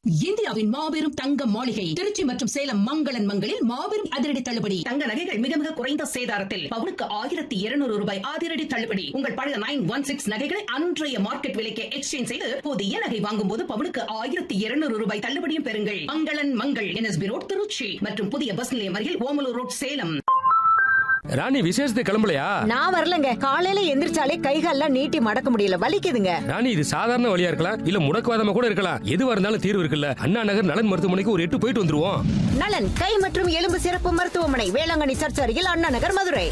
இந்தியாவின் மாபெரும் தங்க மாளிகை திருச்சி மற்றும் சேலம் மங்களன் மங்களில் மாபெரும் அதிரடி தள்ளுபடி தங்க நகைகள் மிக மிக குறைந்த சேதாரத்தில் பவுனுக்கு ஆயிரத்தி இருநூறு ரூபாய் அதிரடி தள்ளுபடி உங்கள் பழைய நைன் ஒன் சிக்ஸ் நகைகளை அன்றைய மார்க்கெட் விலைக்கு எக்ஸ்சேஞ்ச் செய்து புதிய நகை வாங்கும் போது பவுனுக்கு ஆயிரத்தி இருநூறு ரூபாய் தள்ளுபடியும் பெறுங்கள் மங்களன் மங்கள் என்எஸ்பி ரோட் திருச்சி மற்றும் புதிய பஸ் நிலையம் அருகில் ஓமலூர் ரோட் சேலம் ராணி விசேஷத்துக்கு கிளம்பலையா நான் வரலங்க காலையில எந்திரிச்சாலே கைகால்லாம் நீட்டி மடக்க முடியல வலிக்குதுங்க ராணி இது சாதாரண வழியா இருக்கலாம் இல்ல முடக்குவாதமா கூட இருக்கலாம் எதுவா இருந்தாலும் தீர்வு இருக்குல்ல அண்ணா நகர் நலன் மருத்துவமனைக்கு ஒரு எட்டு போயிட்டு வந்துருவோம் நலன் கை மற்றும் எலும்பு சிறப்பு மருத்துவமனை வேளாங்கண்ணி சர்ச் அருகில் அண்ணா நகர் மதுரை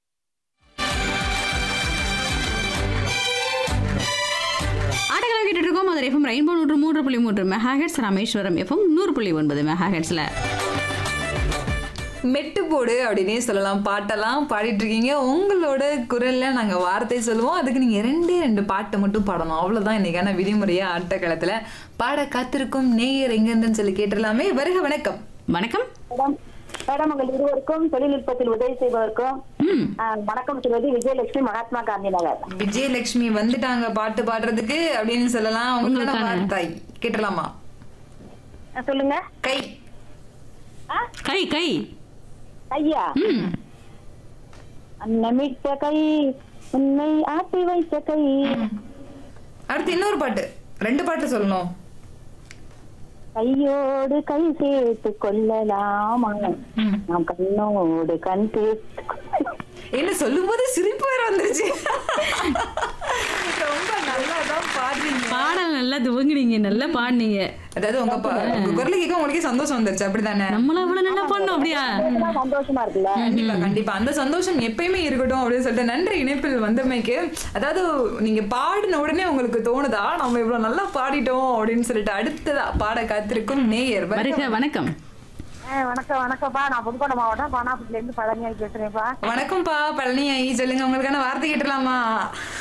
ஆட்டங்களை கேட்டுட்டு இருக்கோம் மதுரை எஃப்எம் ரெயின்போ நூற்று மூன்று புள்ளி மூன்று மெகாஹெட்ஸ் ராமேஸ்வரம் எஃப்எம் நூறு புள்ளி ஒன்பது மெகாஹெட்ஸ்ல மெட்டு போடு அப்படின்னே சொல்லலாம் பாட்டெல்லாம் பாடிட்டு இருக்கீங்க உங்களோட குரல்ல நாங்க வார்த்தை சொல்லுவோம் அதுக்கு நீங்க ரெண்டே ரெண்டு பாட்டை மட்டும் பாடணும் அவ்வளவுதான் இன்னைக்கான விதிமுறையா ஆட்டக்களத்துல பாட காத்திருக்கும் நேயர் எங்கன்னு சொல்லி கேட்டுடலாமே வருக வணக்கம் வணக்கம் மேடம் மேடம் உங்கள் இருவருக்கும் தொழில்நுட்பத்தில் உதவி செய்பவருக்கும் ம் ஆ, வணக்கம் சொல்வது விஜயலட்சுமி மகாத்மா காந்தி நகர் விஜயலட்சுமி வந்துட்டாங்க பாட்டு பாடுறதுக்கு அப்படின்னு சொல்லலாம் உங்களோட உங்களுக்கான- வார்த்தை கேட்டலாமா ஆ, சொல்லுங்க கை கை கை ஐயா அன்னமிட்ட கை உன்னை ஆட்டி வைத்த கை அடுத்து இன்னொரு பாட்டு ரெண்டு பாட்டு சொல்லணும் கையோடு கை சேர்த்து கொள்ளலாமா நாம் கண்ணோடு கண் சேர்த்து கொள்ளலாம். என்ன சொல்லும் போது சிரிப்பு வேற வந்துருச்சு ரொம்ப நல்லா தான் பாடுறீங்க பாடல் நல்லா துவங்குனீங்க நல்லா பாடுனீங்க அதாவது உங்க பா- உங்க குரல் கேட்க உங்களுக்கே சந்தோஷம் வந்துருச்சு அப்படிதானே நம்மள அவ்வளவு நல்லா பாடணும் அப்படியா ரொம்ப சந்தோஷமா இருக்குல்ல கண்டிப்பா கண்டிப்பா அந்த சந்தோஷம் எப்பயுமே இருக்கட்டும் அப்படின்னு சொல்லிட்டு நன்றி இணைப்பில் வந்தமைக்கு அதாவது நீங்க பாடின உடனே உங்களுக்கு தோணுதா நம்ம இவ்வளவு நல்லா பாடிட்டோம் அப்படின்னு சொல்லிட்டு அடுத்ததா பாட காத்திருக்கும் நேயர் வருக. வருக வணக்கம் ஆ, வணக்கம் வணக்கம்ப்பா நான் புதுக்கோட்டை மாவட்டம் பானாபுரத்துல இருந்து பழனியாகி பேசுறேன்ப்பா வணக்கம்ப்பா பழனி ஐ சொல்லுங்க உங்களுக்கான வார்த்தை கேட்டலாமா